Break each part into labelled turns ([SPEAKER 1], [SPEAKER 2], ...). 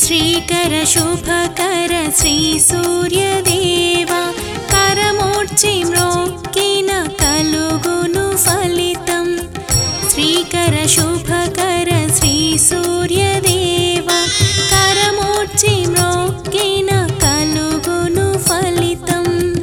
[SPEAKER 1] శ్రీకర శుభకర శ్రీ సూర్యదేవ కరమూర్చి మ్రోక్కిన కలుగును ఫలితం శ్రీకర శుభకర శ్రీ సూర్యదేవ కరమూర్చి మ్రోక్కిన కలుగును ఫలితం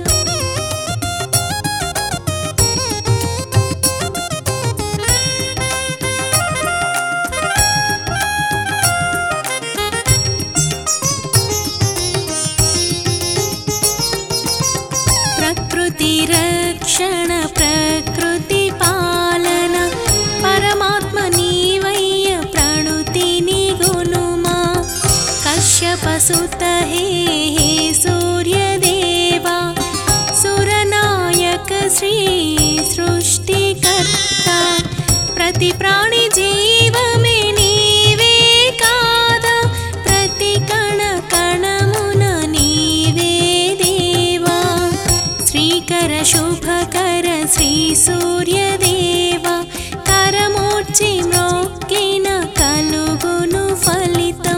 [SPEAKER 1] ప్రకృతి రక్షణ ప్రకృతి పాలన పరమాత్మ నీవయ్య ప్రణుతిని గునుమా కశ్యప సుత హే హే సూర్యదేవా సురనాయక శ్రీ సృష్టికర్త ప్రతి ప్రాణి జీవమే నీవే కాదా ప్రతి కణ కణమున నీవే దేవా శ్రీకర శుభకర శ్రీ సూర్యదేవ కరమూర్చి మ్రోక్కిన కలుగును ఫలితం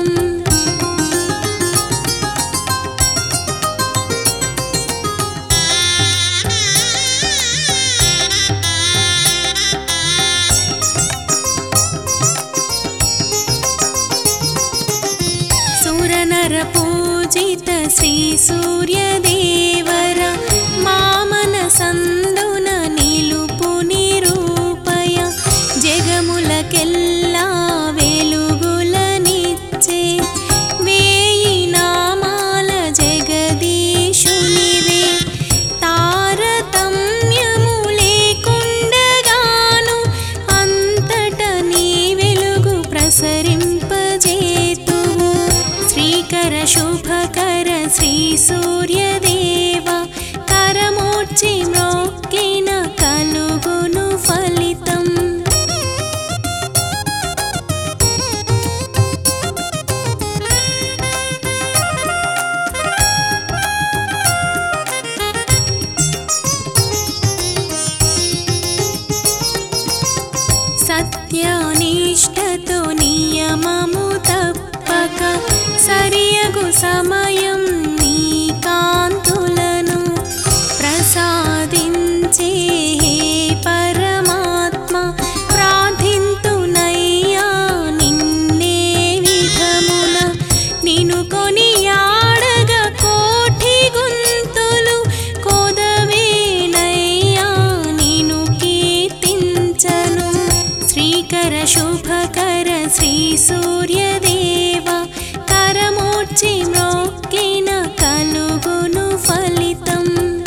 [SPEAKER 1] సురనర పూజిత శ్రీ సూర్యదేవర మామన సందున నిలుపు నిరూపయ జగములకెల్లా వెలుగులనిచ్చే వేయి నామాల జగదీశునివే తారతమ్యము లేకుండగాను అంతట నీ వెలుగు ప్రసరింపజేతువు శ్రీకర శుభకర శ్రీ సూర్యదేవ కరమూర్చి మ్రోక్కిన కలుగును ఫలితం సత్యానిష్టతో నియమము తప్పక సరియగు సమయం నీ కాంతులను ప్రసాదించే హే పరమాత్మ ప్రార్థింతునయ్యా నిన్నే విధమున నిను కొనియాడగ కోటి గుంతులు కోదవేనయ్యా నిను కీర్తించను శ్రీకర శుభకర శ్రీ సూర్యదేవ కరమూర్చి మ్రోక్కిన కలుగును ఫలితం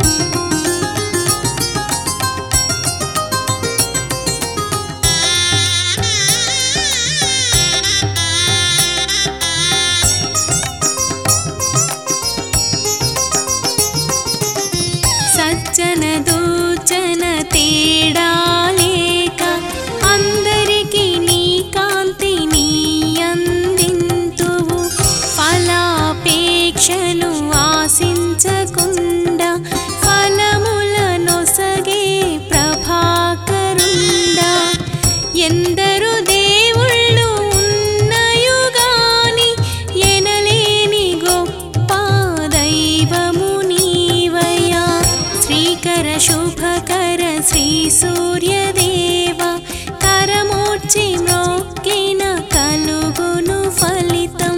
[SPEAKER 1] సజ్జన దూచన తేడాలేక అందరికీ నీ కాంతి నీ అందింతువు ఫలాపేక్షను ఆశించకుండా ఫలముల నొసగే ప్రభాకరుండా ఎందరు దేవుళ్ళు ఉన్నయుగాని ఎనలేని గొప్ప దైవము నీవయ్యా శ్రీకర శుభకర శ్రీ సూర్యదేవ కరమూర్చి మ్రోక్కిన కలుగును ఫలితం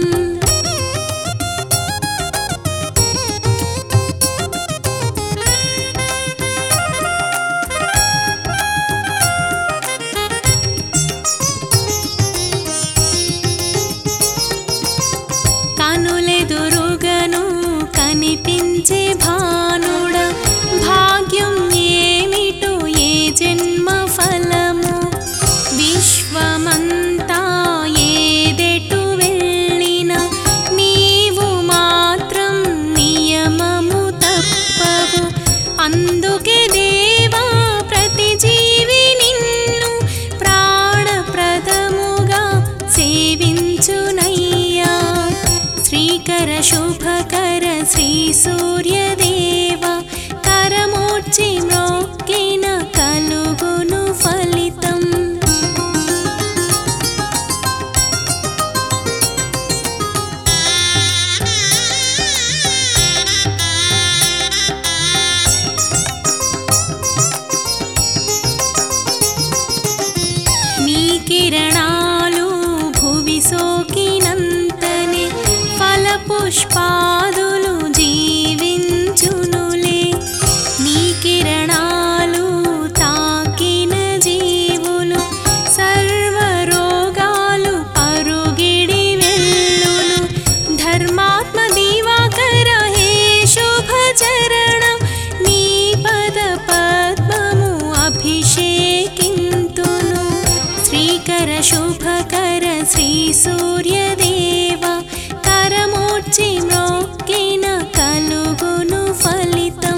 [SPEAKER 1] కనులెదురుగను కనిపించే భానుడ భాగ్యం ఏమిటో ఏ జన్మ ఫలము విశ్వమంతా ఏదెటు వెళ్ళిన నీవు మాత్రం నియమము తప్పవు అందుకే దేవా ప్రతి జీవి నిన్ను ప్రాణప్రదముగా సేవించునయ్యా శ్రీకర శుభకర శ్రీ సూర్యదేవ కరమూర్చి మ్రోక్కిన కలుగును ఫలితం సూర్యదేవ కరమూర్చి మ్రోక్కిన కలుగును ఫలితం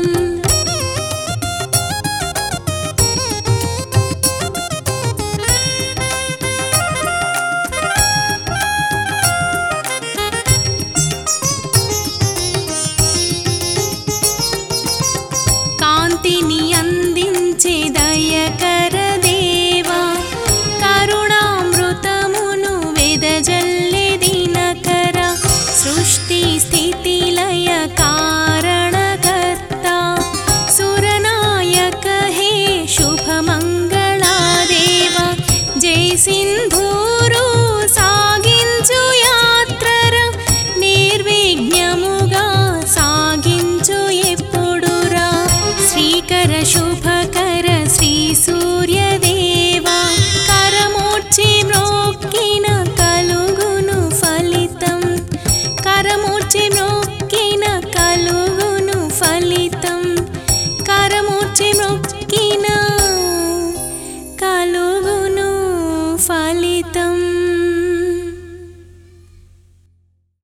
[SPEAKER 1] కాంతిని అందించే దయకర దేవా కరుణామృతమును వెదజల్లె దినకర సృష్టి స్థితి లయ కారణకర్త సురనాయక హే శుభమంగళా దేవ జై సింధూరు సాగించు యాత్రర నిర్విఘ్నముగా సాగించు ఎప్పుడురా శ్రీకర శుభకర శ్రీ సూర్యదేవ కరమూర్చి మ్రోక్కిన కలుగును ఫలితం కరమూర్చి మ్రోక్కిన కలుగును ఫలితం కరమూర్చి మ్రోక్కిన కలుగును ఫలితం